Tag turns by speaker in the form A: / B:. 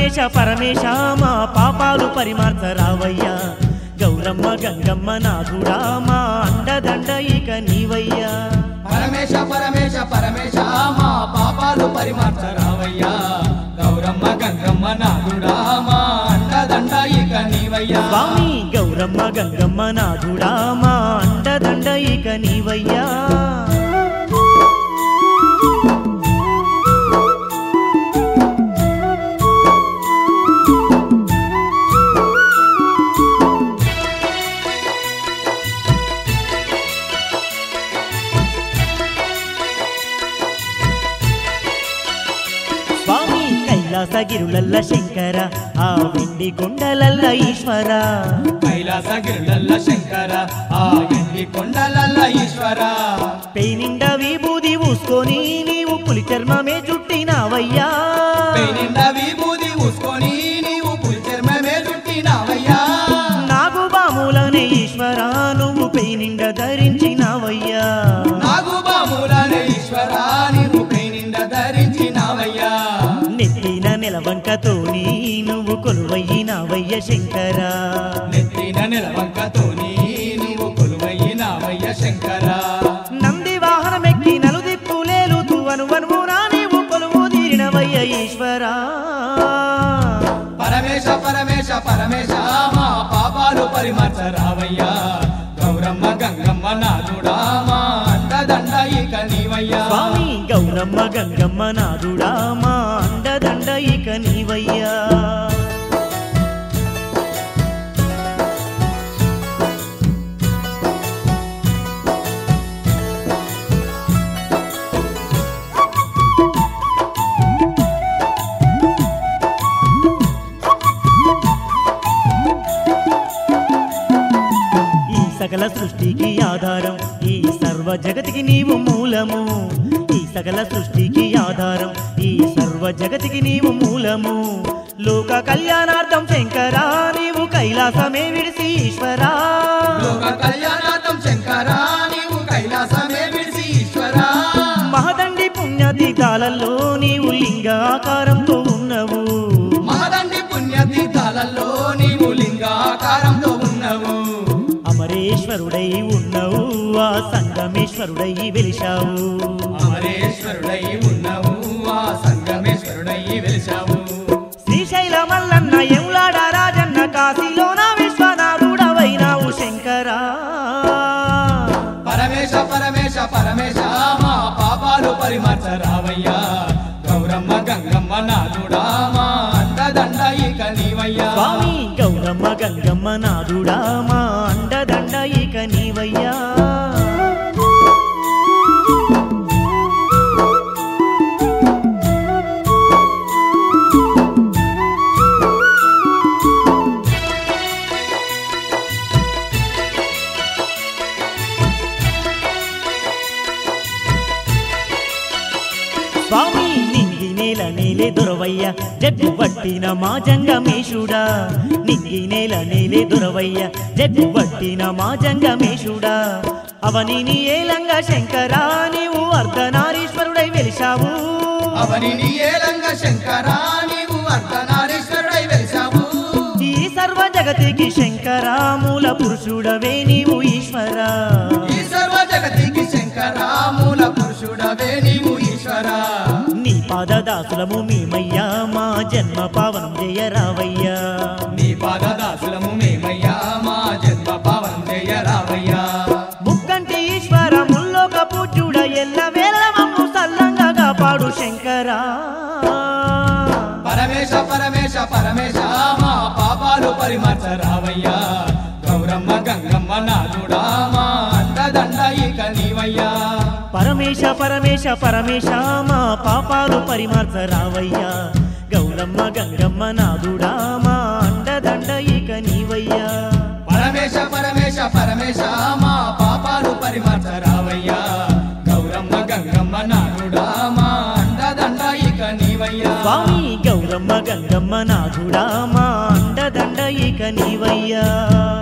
A: పరమేశ పరమేశ మా పాపాలు పరిమార్చరావయ్యా గౌరమ్మ గంగమ్మ నాథుడా మా అండదండ ఇక నీవయ్యా
B: పరమేశ పరమేశ పరమేశ మా పాపాలు పరిమార్చరావయ్యా గౌరమ్మ గంగమ్మ నాదుడా మా అండదండ ఇక నీవయ్యా
A: స్వామి గౌరమ్మ గంగమ్మ నాథుడా మా అండదండ ఇక నీవయ్యా స్వామి కైలాసగిరులల్ల శంకర ఆ వెండి గుండలల్ల ఈశ్వర
B: కైలాసగిరులల్ల శంకర ఆ ఎండి కొండలల్ల ఈశ్వర
A: పెయినిండ విభూది ఊసుకొని నీవు పులి చర్మమే చుట్టినావయ్యా
B: నిండా విభూది ఊసుకొని నీవు పులి చర్మమే చుట్టినావయ్యా
A: నాగు బాములనే ఈశ్వర నువ్వు పెయినిండ ధరించినావయ్యా
B: నాగు బాములనే ఈశ్వర నీవు నిండా ధరించినావయ్యా
A: నెత్తిన నిలవంకతోని నువ్వు కొలువయ్యినావయ్య శంకర
B: నెత్తిన నిలవంకతోని నీవు కొలువయ్యినావయ్య శంకర
A: నంది వాహనమెక్కి నలుదిప్పులేలుతూ అనువనువునా నీవు కొలువు తీరినవయ్య ఈశ్వరా
B: పరమేశ పరమేశ పరమేశ మా పాపాలు పరిమర్చరావయ్యా గౌరమ్మ గంగమ్మ నాదుడా మా అండదండ ఇక నీవయ్యా
A: స్వామి గౌరమ్మ గంగమ్మ నాదుడా మా అండదండ ఇక నీవయ్యా ఈ సకల సృష్టికి ఆధారం ఈ సర్వ జగతికి నీవు మూలము ఈ సకల సృష్టికి ఆధారం ఈ సర్వ జగతికి నీవు మూలము లోక కళ్యాణార్థం శంకరా నీవు కైలాసమే విడిసి ఈశ్వరా
B: లోక కళ్యాణార్థం శంకరా నీవు కైలాసమే విడిసి ఈశ్వరా
A: మహదండి పుణ్యతీర్థాలలో నీవు లింగాకారంతో ఉన్నవు
B: మహదండి పుణ్యతీర్థాలలో నీవు లింగాకారంతో ఉన్నవు
A: అమరేశ్వరుడై ఉన్నవు ఆ సంగమేశ్వరుడై వెలిశావు
B: అమరేశ్వరుడై ఉన్నవు ఆ సంగమేశ్వరుడై వెలిశావు
A: శ్రీశైల మల్లన్న ఎములాడ రాజన్న కాశీలోన విశ్వనాథుడవైనావు శంకరా
B: పరమేశ పరమేశ పరమేశ మా పాపాలు పరిమర్చరావయ్యా గౌరమ్మ గంగమ్మ నాదుడా మా అండదండ ఇక నీవయ్యా
A: స్వామి గౌరమ్మ గంగమ్మ నాదుడా మా అండదండ ఇక నీవయ్యా స్వామి నింగి నేల నేలే దొరవయ్య జగ్గు పట్టిన మా జంగమేశుడా నింగి నేల నేలే దొరవయ్య జగ్గు పట్టిన మా జంగమేశుడా అవని నీ ఏలంగా శంకరా నీవు అర్ధనారీశ్వరుడై వెలిశావు
B: అవని నీ ఏలంగ శంకరా నీవు అర్ధనారీశ్వరుడై వెలిశావు
A: ఈ సర్వ జగతికి శంకరా మూల పురుషుడవే నీవు ఈశ్వరా
B: ఈ సర్వ జగతికి శంకరా మూల పురుషుడవే నీవు ఈశ్వరా
A: నీ పాదదాసులము మేమయ్యా మా జన్మ పావనం జయరావయ్యా
B: నీ పాదదాసులము మేమయ్యా మా జన్మ పావనం జయరావయ్యా
A: ముక్కంటి ఈశ్వర ముల్లోక పూజ్యుడ ఎల్ల వేళ మమ్ము సల్లంగా కాపాడు శంకరా
B: పరమేశ పరమేశ పరమేశ మా పాపాలు పరిమర్చరావయ్యా గౌరమ్మ గంగమ్మ నాదుడా మా అండదండ ఇక నీవయ్యా
A: పరమేశ పరమేశ పరమేశ మా పాపాలు పరిమార్చరావయ్యా గౌరమ్మ గంగమ్మ నాదుడా మా అండదండ ఇక నీవయ్యా
B: పరమేశ పరమేశ పరమేశ మా పాపాలు పరిమర్చరావయ్యా గౌరమ్మ గంగమ్మ నాదుడా మా అండదండ ఇక నీవయ్యా
A: స్వామి గౌరమ్మ గంగమ్మ నాథుడా మా అండదండ ఇక నీవయ్యా